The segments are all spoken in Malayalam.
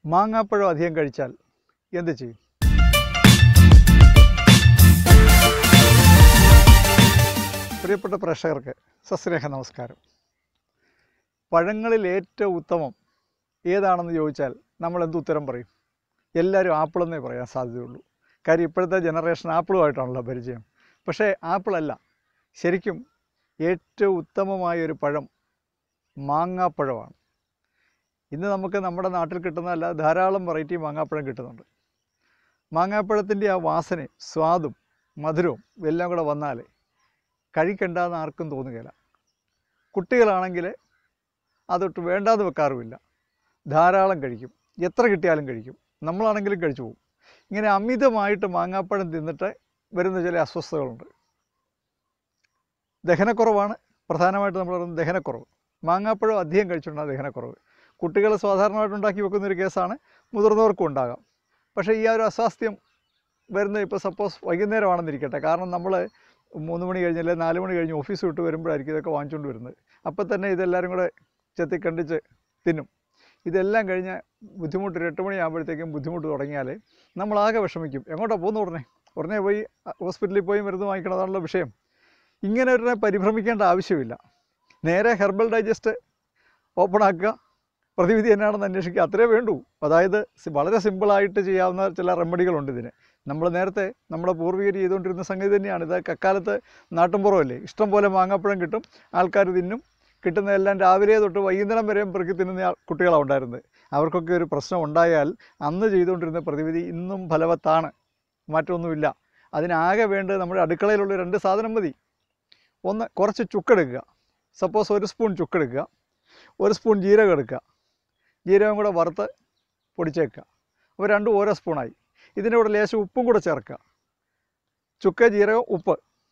മാങ്ങാപ്പഴം അധികം കഴിച്ചാൽ എന്ത് ചെയ്യും പ്രിയപ്പെട്ട പ്രേക്ഷകർക്ക് സസ്നേഹ നമസ്കാരം പഴങ്ങളിൽ ഏറ്റവും ഉത്തമം ഏതാണെന്ന് ചോദിച്ചാൽ നമ്മൾ എന്ത് ഉത്തരം പറയും എല്ലാവരും ആപ്പിളെന്നേ പറയാൻ സാധ്യതയുള്ളൂ കാര്യം ഇപ്പോഴത്തെ ജനറേഷൻ ആപ്പിളുമായിട്ടാണല്ലോ പരിചയം പക്ഷേ ആപ്പിളല്ല ശരിക്കും ഏറ്റവും ഉത്തമമായ ഒരു പഴം മാങ്ങാപ്പഴമാണ് ഇന്ന് നമുക്ക് നമ്മുടെ നാട്ടിൽ കിട്ടുന്ന അല്ല ധാരാളം വെറൈറ്റി മാങ്ങാപ്പഴം കിട്ടുന്നുണ്ട് മാങ്ങാപ്പഴത്തിൻ്റെ ആ വാസനയും സ്വാദും മധുരവും എല്ലാം കൂടെ വന്നാൽ കഴിക്കണ്ടെന്ന് ആർക്കും തോന്നുകയില്ല കുട്ടികളാണെങ്കിൽ അതൊട്ട് വേണ്ടാന്ന് വെക്കാറുമില്ല ധാരാളം കഴിക്കും എത്ര കിട്ടിയാലും കഴിക്കും നമ്മളാണെങ്കിലും കഴിച്ചു പോകും ഇങ്ങനെ അമിതമായിട്ട് മാങ്ങാപ്പഴം തിന്നിട്ട് വരുന്ന ചില അസ്വസ്ഥതകളുണ്ട് ദഹനക്കുറവാണ് പ്രധാനമായിട്ട് നമ്മൾ പറയുന്നത് ദഹനക്കുറവ് മാങ്ങാപ്പഴം അധികം കഴിച്ചിട്ടുണ്ടാകും ദഹനക്കുറവ് കുട്ടികൾ സാധാരണമായിട്ട് ഉണ്ടാക്കി വെക്കുന്ന ഒരു കേസാണ് മുതിർന്നവർക്കും ഉണ്ടാകാം പക്ഷേ ഈ ആ ഒരു അസ്വാസ്ഥ്യം വരുന്നത് ഇപ്പോൾ സപ്പോസ് വൈകുന്നേരമാണെന്നിരിക്കട്ടെ കാരണം നമ്മൾ മൂന്ന് മണി കഴിഞ്ഞ് അല്ലെങ്കിൽ നാല് മണി കഴിഞ്ഞ് ഓഫീസ് വിട്ട് വരുമ്പോഴായിരിക്കും ഇതൊക്കെ വാങ്ങിച്ചുകൊണ്ട് വരുന്നത് അപ്പം തന്നെ ഇതെല്ലാവരും കൂടെ ചെത്തി കണ്ടിച്ച് തിന്നും ഇതെല്ലാം കഴിഞ്ഞ് ബുദ്ധിമുട്ട് ഒരു എട്ട് മണിയാകുമ്പോഴത്തേക്കും ബുദ്ധിമുട്ട് തുടങ്ങിയാൽ നമ്മളാകെ വിഷമിക്കും എങ്ങോട്ടാണ് പോകുന്നു ഉടനെ ഉടനെ പോയി ഹോസ്പിറ്റലിൽ പോയി മരുന്ന് വാങ്ങിക്കണതാണല്ലോ വിഷയം ഇങ്ങനെ ഒരു പരിഭ്രമിക്കേണ്ട ആവശ്യമില്ല നേരെ ഹെർബൽ ഡൈജസ്റ്റ് ഓപ്പൺ ആക്കുക പ്രതിവിധി എന്നാണെന്ന് അന്വേഷിക്കുക അത്രേ വേണ്ടൂ അതായത് സി- വളരെ സിമ്പിളായിട്ട് ചെയ്യാവുന്ന ചില റെമഡികളുണ്ട് ഇതിന് നമ്മൾ നേരത്തെ നമ്മുടെ പൂർവികർ ചെയ്തുകൊണ്ടിരുന്ന സംഗതി തന്നെയാണ് ഇത് കക്കാലത്ത് നാട്ടുംപുറമല്ലേ ഇഷ്ടം പോലെ മാങ്ങാപ്പഴം കിട്ടും ആൾക്കാർ തിന്നും കിട്ടുന്നതെല്ലാം രാവിലെ തൊട്ട് വൈകുന്നേരം വരെയും പെറുക്കി തിന്നുന്ന ആൾ- കുട്ടികളാണ് ഉണ്ടായിരുന്നത് അവർക്കൊക്കെ ഒരു പ്രശ്നം ഉണ്ടായാൽ അന്ന് ചെയ്തുകൊണ്ടിരുന്ന പ്രതിവിധി ഇന്നും ഫലവത്താണ് മാറ്റമൊന്നുമില്ല അതിനാകെ വേണ്ടത് നമ്മുടെ അടുക്കളയിലുള്ള രണ്ട് സാധനം മതി ഒന്ന് കുറച്ച് ചുക്കെടുക്കുക സപ്പോസ് ഒരു സ്പൂൺ ചുക്കെടുക്കുക ഒരു സ്പൂൺ ജീരകം എടുക്കുക ജീരകം കൂടെ വറുത്ത് പൊടിച്ചേക്കുക അപ്പോൾ രണ്ടും ഓരോ സ്പൂണായി ഇതിൻ്റെ കൂടെ ലേശം ഉപ്പും കൂടെ ചേർക്കുക ചുക്ക് ജീരകം ഉപ്പ്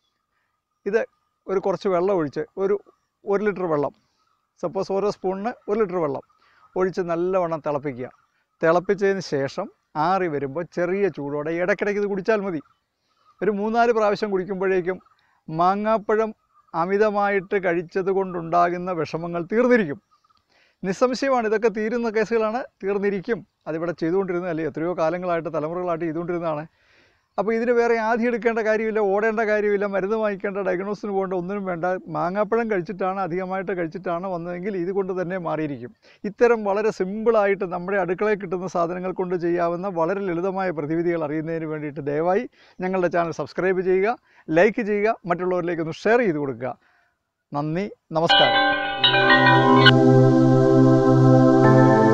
ഇത് ഒരു കുറച്ച് വെള്ളം ഒഴിച്ച് ഒരു ഒരു ലിറ്റർ വെള്ളം സപ്പോസ് ഓരോ സ്പൂണിന് ഒരു ലിറ്റർ വെള്ളം ഒഴിച്ച് നല്ലവണ്ണം തിളപ്പിക്കുക തിളപ്പിച്ചതിന് ശേഷം ആറി വരുമ്പോൾ ചെറിയ ചൂടോടെ ഇടയ്ക്കിടയ്ക്ക് ഇത് കുടിച്ചാൽ മതി ഒരു മൂന്നാല് പ്രാവശ്യം കുടിക്കുമ്പോഴേക്കും മാങ്ങാപ്പഴം അമിതമായിട്ട് കഴിച്ചത് കൊണ്ടുണ്ടാകുന്ന വിഷമങ്ങൾ തീർന്നിരിക്കും നിസ്സംശയമാണ് ഇതൊക്കെ തീരുന്ന കേസുകളാണ് തീർന്നിരിക്കും അതിവിടെ ചെയ്തുകൊണ്ടിരുന്നത് അല്ലേ എത്രയോ കാലങ്ങളായിട്ട് തലമുറകളായിട്ട് ചെയ്തുകൊണ്ടിരുന്നതാണ് അപ്പോൾ ഇതിന് വേറെ ആദ്യം എടുക്കേണ്ട കാര്യമില്ല ഓടേണ്ട കാര്യമില്ല മരുന്ന് വാങ്ങിക്കേണ്ട ഡയഗ്നോസിന് പോകേണ്ട ഒന്നിനും വേണ്ട മാങ്ങാപ്പഴം കഴിച്ചിട്ടാണ് അധികമായിട്ട് കഴിച്ചിട്ടാണ് വന്നതെങ്കിൽ ഇത് കൊണ്ട് തന്നെ മാറിയിരിക്കും ഇത്തരം വളരെ സിമ്പിളായിട്ട് നമ്മുടെ അടുക്കളയിൽ കിട്ടുന്ന സാധനങ്ങൾ കൊണ്ട് ചെയ്യാവുന്ന വളരെ ലളിതമായ പ്രതിവിധികൾ അറിയുന്നതിന് വേണ്ടിയിട്ട് ദയവായി ഞങ്ങളുടെ ചാനൽ സബ്സ്ക്രൈബ് ചെയ്യുക ലൈക്ക് ചെയ്യുക മറ്റുള്ളവരിലേക്ക് ഒന്ന് ഷെയർ ചെയ്ത് കൊടുക്കുക നന്ദി നമസ്കാരം